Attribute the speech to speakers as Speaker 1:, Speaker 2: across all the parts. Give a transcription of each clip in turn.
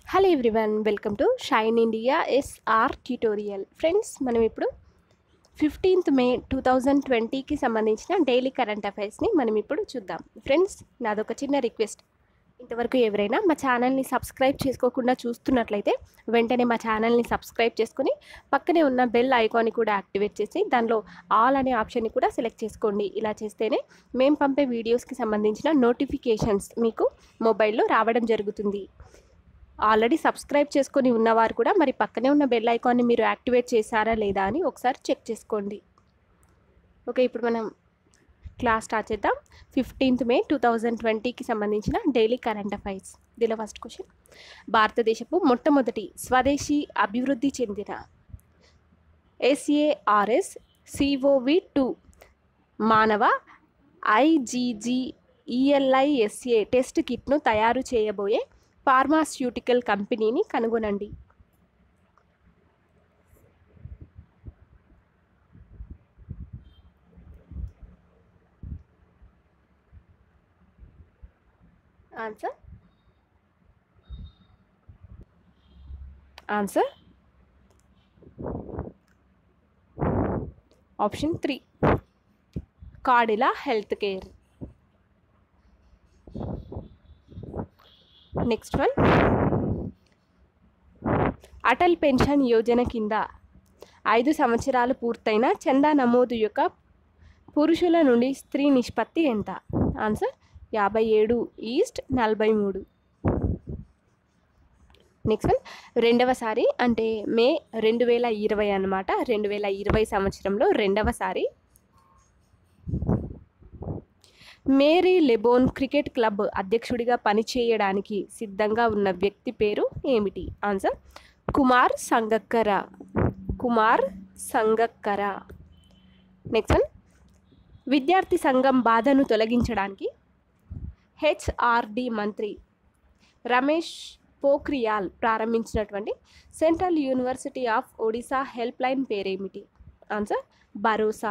Speaker 1: hello everyone welcome to shine India SR tutorial friends మనం ఇప్పుడు fifteenth May two thousand ట్వంటీకి సంబంధించిన daily current అఫైర్స్ని మనం ఇప్పుడు చూద్దాం ఫ్రెండ్స్ నాదొక చిన్న రిక్వెస్ట్ ఇంతవరకు ఎవరైనా మా ఛానల్ని సబ్స్క్రైబ్ చేసుకోకుండా చూస్తున్నట్లయితే వెంటనే మా ఛానల్ని సబ్స్క్రైబ్ చేసుకుని పక్కనే ఉన్న బెల్ ఐకాన్ని కూడా యాక్టివేట్ చేసి దానిలో ఆల్ అనే ఆప్షన్ని కూడా సెలెక్ట్ చేసుకోండి ఇలా చేస్తేనే మేము పంపే వీడియోస్కి సంబంధించిన నోటిఫికేషన్స్ మీకు మొబైల్లో రావడం జరుగుతుంది ఆల్రెడీ సబ్స్క్రైబ్ చేసుకొని ఉన్నవారు కూడా మరి పక్కనే ఉన్న బెల్ ఐకాన్ని మీరు యాక్టివేట్ చేశారా లేదా అని ఒకసారి చెక్ చేసుకోండి ఓకే ఇప్పుడు మనం క్లాస్ స్టార్ట్ చేద్దాం ఫిఫ్టీన్త్ మే టూ థౌజండ్ ట్వంటీకి సంబంధించిన డైలీ కరెంట్ అఫైర్స్ దీనిలో ఫస్ట్ క్వశ్చన్ భారతదేశపు మొట్టమొదటి స్వదేశీ అభివృద్ధి చెందిన ఎస్ఏఆర్ఎస్ సిఓవి టూ మానవ ఐజీజీ ఈఎల్ఐఎస్ఏ టెస్ట్ కిట్ను తయారు చేయబోయే ఫార్మాస్యూటికల్ కంపెనీని కనుగొనండి answer answer option three Cadila health care next one Atal pension Yojana కింద ఐదు సంవత్సరాలు పూర్తయిన చందా నమోదు యొక్క పురుషుల నుండి స్త్రీ నిష్పత్తి ఎంత ఆన్సర్ యాభై ఏడు ఈస్ట్ నలభై మూడు నెక్స్ట్ వన్ రెండవసారి అంటే మే రెండు వేల ఇరవై అనమాట రెండు వేల ఇరవై సంవత్సరంలో రెండవసారి మేరీ లెబోన్ క్రికెట్ క్లబ్ అధ్యక్షుడిగా పనిచేయడానికి సిద్ధంగా ఉన్న వ్యక్తి పేరు ఏమిటి answer Kumar Sangakkara Kumar Sangakkara next one విద్యార్థి సంఘం బాధను తొలగించడానికి హెచ్ఆర్డి మంత్రి రమేష్ పోఖ్రియాల్ ప్రారంభించినటువంటి central university of Odisha help line పేరేమిటి answer Bharosa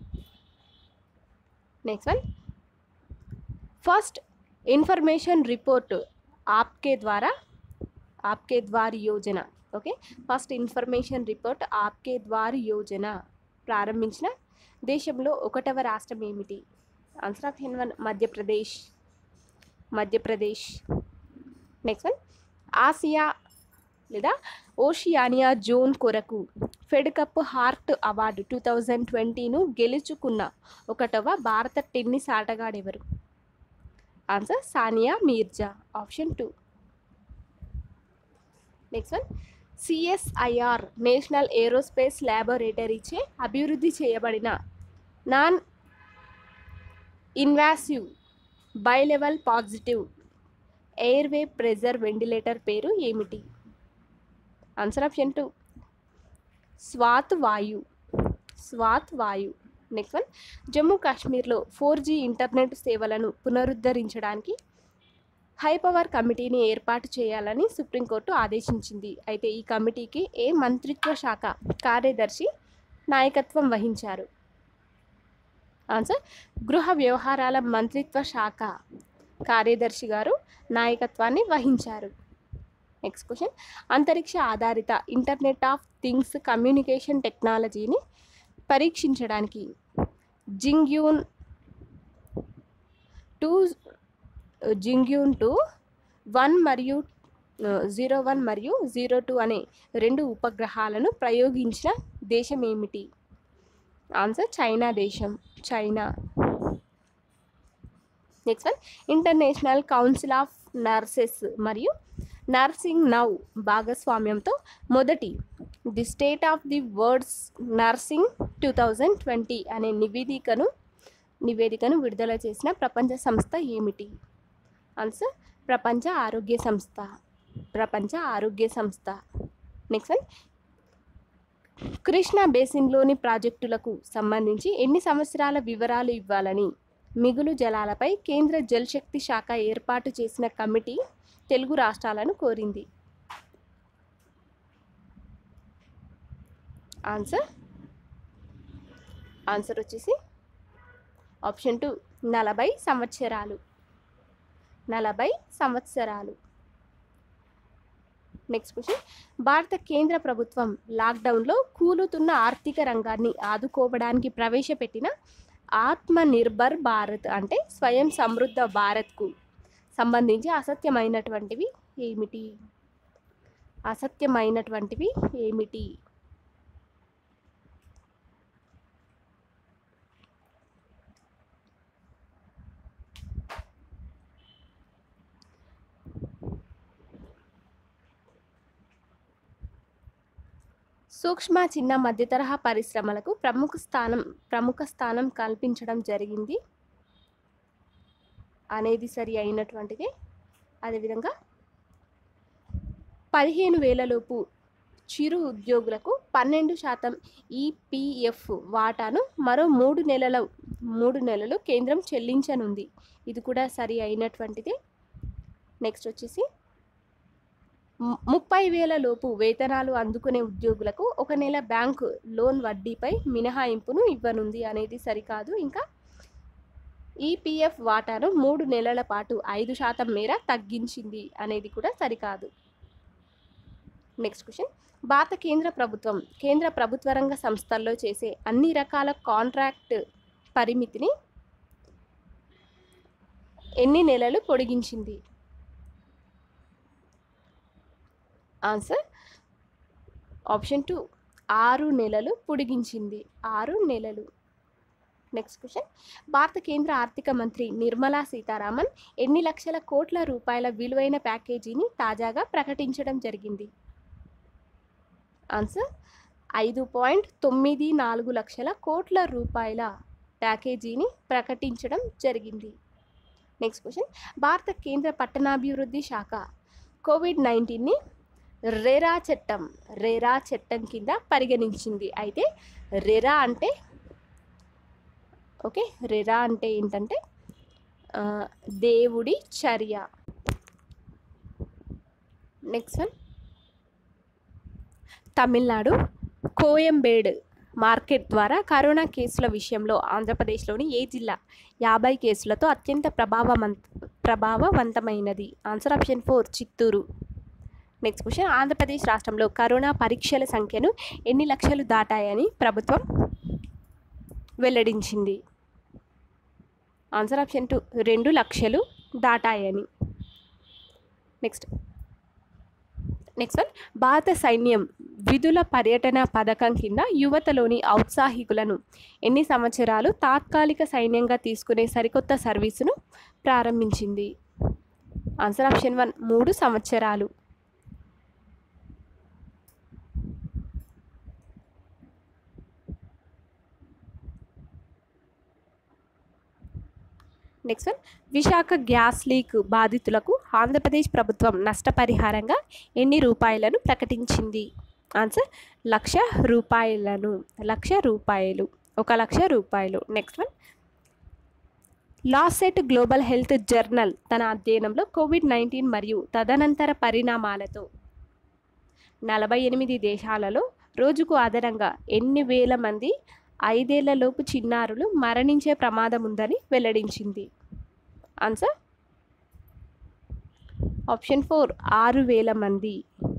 Speaker 1: next one first information report Aapke Dwara Aapke Dwar Yojana okay first information report Aapke Dwar Yojana ప్రారంభించిన దేశంలో ఒకటవ రాష్ట్రం ఏమిటి answer option one Madhya Pradesh Madhya Pradesh next one Asia లేదా ఓషియానియా జోన్ కొరకు Fed cup heart award two thousand ట్వంటీను గెలుచుకున్న ఒకటవ భారత టెన్నిస్ ఆటగాడెవరు answer Sania Mirza option two next one CSIR national aerospace ల్యాబొరేటరీచే అభివృద్ధి చేయబడిన non invasive bilevel positive airway pressure ventilator పేరు ఏమిటి ఆన్సర్ ఆప్షన్ టూ స్వాత్ వాయు స్వాత్ వాయు నెక్స్ట్ వన్ జమ్మూ కాశ్మీర్లో ఫోర్ జీ ఇంటర్నెట్ సేవలను పునరుద్ధరించడానికి హైపవర్ కమిటీని ఏర్పాటు చేయాలని సుప్రీంకోర్టు ఆదేశించింది అయితే ఈ కమిటీకి ఏ మంత్రిత్వ శాఖ కార్యదర్శి నాయకత్వం వహించారు ఆన్సర్ గృహ వ్యవహారాల మంత్రిత్వ శాఖ కార్యదర్శి గారు నాయకత్వాన్ని వహించారు నెక్స్ట్ క్వశ్చన్ అంతరిక్ష ఆధారిత ఇంటర్నెట్ ఆఫ్ థింగ్స్ కమ్యూనికేషన్ టెక్నాలజీని పరీక్షించడానికి Xingyun two Xingyun two one మరియు జీరో వన్ మరియు జీరో టూ అనే రెండు ఉపగ్రహాలను ప్రయోగించిన దేశం ఏమిటి ఆన్సర్ చైనా దేశం China next one international council of nurses మరియు నర్సింగ్ నౌ భాగస్వామ్యంతో మొదటి the state of the world's nursing two thousand twenty అనే నివేదికను నివేదికను విడుదల చేసిన ప్రపంచ సంస్థ ఏమిటి ఆన్సర్ ప్రపంచ ఆరోగ్య సంస్థ ప్రపంచ ఆరోగ్య సంస్థ నెక్స్ట్ వన్ కృష్ణా బేసిన్లోని ప్రాజెక్టులకు సంబంధించి ఎన్ని సంవత్సరాల వివరాలు ఇవ్వాలని మిగులు జలాలపై కేంద్ర జలశక్తి శాఖ ఏర్పాటు చేసిన కమిటీ తెలుగు రాష్ట్రాలను కోరింది ఆన్సర్ ఆన్సర్ వచ్చేసి ఆప్షన్ టూ నలభై సంవత్సరాలు నలభై సంవత్సరాలు నెక్స్ట్ క్వశ్చన్ భారత కేంద్ర ప్రభుత్వం లాక్డౌన్లో కూలుతున్న ఆర్థిక రంగాన్ని ఆదుకోవడానికి ప్రవేశపెట్టిన ఆత్మ నిర్భర్ భారత్ అంటే స్వయం సమృద్ధ భారత్కు సంబంధించి అసత్యమైనటువంటివి ఏమిటి అసత్యమైనటువంటివి ఏమిటి సూక్ష్మ చిన్న మధ్య తరహా పరిశ్రమలకు ప్రముఖ స్థానం ప్రముఖ స్థానం కల్పించడం జరిగింది అనేది సరి అయినటువంటిది అదేవిధంగా పదిహేను వేలలోపు చిరు ఉద్యోగులకు పన్నెండు శాతం ఈపీఎఫ్ వాటాను మరో మూడు నెలల మూడు నెలలు కేంద్రం చెల్లించనుంది ఇది కూడా సరి అయినటువంటిది నెక్స్ట్ వచ్చేసి ము- ముప్పై వేల లోపు వేతనాలు అందుకునే ఉద్యోగులకు ఒక నెల బ్యాంకు లోన్ వడ్డీపై మినహాయింపును ఇవ్వనుంది అనేది సరికాదు ఇంకా ఈపీఎఫ్ వాటాను మూడు నెలల పాటు ఐదు శాతం మేర తగ్గించింది అనేది కూడా సరికాదు నెక్స్ట్ క్వశ్చన్ భారత కేంద్ర ప్రభుత్వం కేంద్ర ప్రభుత్వ రంగ సంస్థల్లో చేసే అన్ని రకాల కాంట్రాక్ట్ పరిమితిని ఎన్ని నెలలు పొడిగించింది ఆన్సర్ ఆప్షన్ టూ ఆరు నెలలు పొడిగించింది ఆరు నెలలు నెక్స్ట్ క్వశ్చన్ భారత కేంద్ర ఆర్థిక మంత్రి నిర్మలా సీతారామన్ ఎన్ని లక్షల కోట్ల రూపాయల విలువైన ప్యాకేజీని తాజాగా ప్రకటించడం జరిగింది ఆన్సర్ ఐదు పాయింట్ తొమ్మిది నాలుగు లక్షల కోట్ల రూపాయల ప్యాకేజీని ప్రకటించడం జరిగింది నెక్స్ట్ క్వశ్చన్ భారత కేంద్ర పట్టణాభివృద్ధి శాఖ కోవిడ్ నైన్టీన్ని రెరా చట్టం రెరా చట్టం కింద పరిగణించింది అయితే రెరా అంటే ఓకే రెరా అంటే ఏంటంటే ఆ, దేవుడి చర్య next one Tamil Nadu Koyambedu market ద్వారా కరోనా కేసుల విషయంలో ఆంధ్రప్రదేశ్లోని ఏ జిల్లా యాభై కేసులతో అత్యంత ప్రభావవంత ప్రభావవంతమైనది answer option four Chittoor next question Andhra Pradesh రాష్ట్రంలో కరోనా పరీక్షల సంఖ్యను ఎన్ని లక్షలు దాటాయని ప్రభుత్వం వెల్లడించింది ఆన్సర్ ఆప్షన్ టూ రెండు లక్షలు దాటాయని నెక్స్ట్ నెక్స్ట్ వన్ భారత సైన్యం విధుల పర్యటన పథకం కింద యువతలోని ఔత్సాహికులను ఎన్ని సంవత్సరాలు తాత్కాలిక సైన్యంగా తీసుకునే సరికొత్త సర్వీసును ప్రారంభించింది ఆన్సర్ ఆప్షన్ వన్ మూడు సంవత్సరాలు next one Visakha gas leak బాధితులకు ఆంధ్రప్రదేశ్ ప్రభుత్వం నష్టపరిహారంగా ఎన్ని రూపాయలను ప్రకటించింది ఆన్సర్ లక్ష రూపాయలను లక్ష రూపాయలు ఒక లక్ష రూపాయలు next one Lancet global health journal తన అధ్యయనంలో కోవిడ్ నైన్టీన్ మరియు తదనంతర పరిణామాలతో నలభై ఎనిమిది దేశాలలో రోజుకు అదనంగా ఎన్ని వేల మంది ఐదేళ్లలోపు చిన్నారులు మరణించే ప్రమాదం ఉందని వెల్లడించింది ఆన్సర్ ఆప్షన్ ఫోర్ ఆరు వేల మంది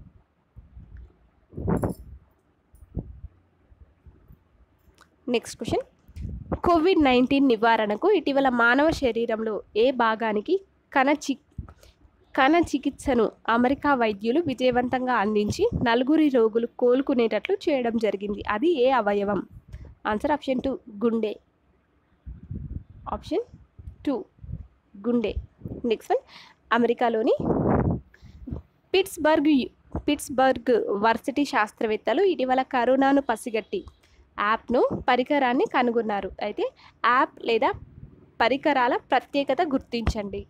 Speaker 1: నెక్స్ట్ క్వశ్చన్ కోవిడ్ నైన్టీన్ నివారణకు ఇటీవల మానవ శరీరంలో ఏ భాగానికి కణ చి కణ చికిత్సను అమెరికా వైద్యులు విజయవంతంగా అందించి నలుగురి రోగులు కోలుకునేటట్లు చేయడం జరిగింది అది ఏ అవయవం ఆన్సర్ ఆప్షన్ టూ గుండె ఆప్షన్ టూ గుండె నెక్స్ట్ వన్ అమెరికాలోని పిట్స్బర్గ్ యు- పిట్స్బర్గ్ వర్సిటీ శాస్త్రవేత్తలు ఇటీవల కరోనాను పసిగట్టి యాప్ను పరికరాన్ని కనుగొన్నారు అయితే యాప్ లేదా పరికరాల ప్రత్యేకత గుర్తించండి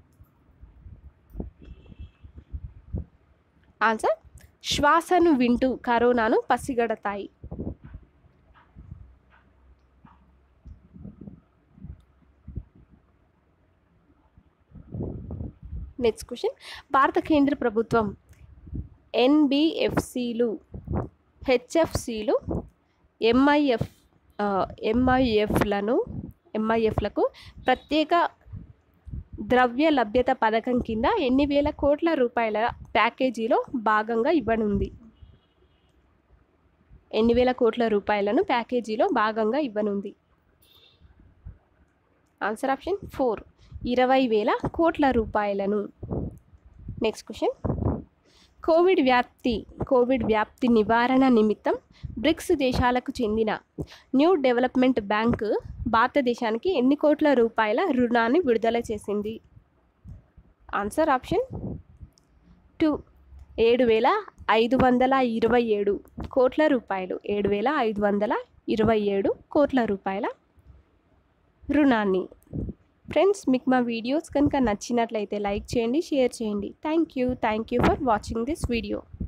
Speaker 1: ఆన్సర్ శ్వాసను వింటూ కరోనాను పసిగడతాయి నెక్స్ట్ క్వశ్చన్ భారత కేంద్ర ప్రభుత్వం ఎన్బిఎఫ్సిలు హెచ్ఎఫ్సిలు ఎంఐఎఫ్ ఎంఐఎఫ్లను ఎంఐఎఫ్లకు ప్రత్యేక ద్రవ్య లభ్యత పథకం కింద ఎన్ని వేల కోట్ల రూపాయల ప్యాకేజీలో భాగంగా ఇవ్వనుంది ఎన్ని వేల కోట్ల రూపాయలను ప్యాకేజీలో భాగంగా ఇవ్వనుంది ఆన్సర్ ఆప్షన్ ఫోర్ ఇరవై వేల కోట్ల రూపాయలను నెక్స్ట్ క్వశ్చన్ కోవిడ్ వ్యాప్తి కోవిడ్ వ్యాప్తి నివారణ నిమిత్తం బ్రిక్స్ దేశాలకు చెందిన న్యూ డెవలప్మెంట్ బ్యాంక్ భారతదేశానికి ఎన్ని కోట్ల రూపాయల రుణాన్ని విడుదల చేసింది ఆన్సర్ ఆప్షన్ టూ ఏడు వేల ఐదు వందల ఇరవై ఏడు కోట్ల రూపాయలు ఏడు వేల ఐదు వందల ఇరవై ఏడు కోట్ల రూపాయల రుణాన్ని ఫ్రెండ్స్ మీకు మా వీడియోస్ కనుక నచ్చినట్లయితే లైక్ చేయండి షేర్ చేయండి thank you thank you for watching this video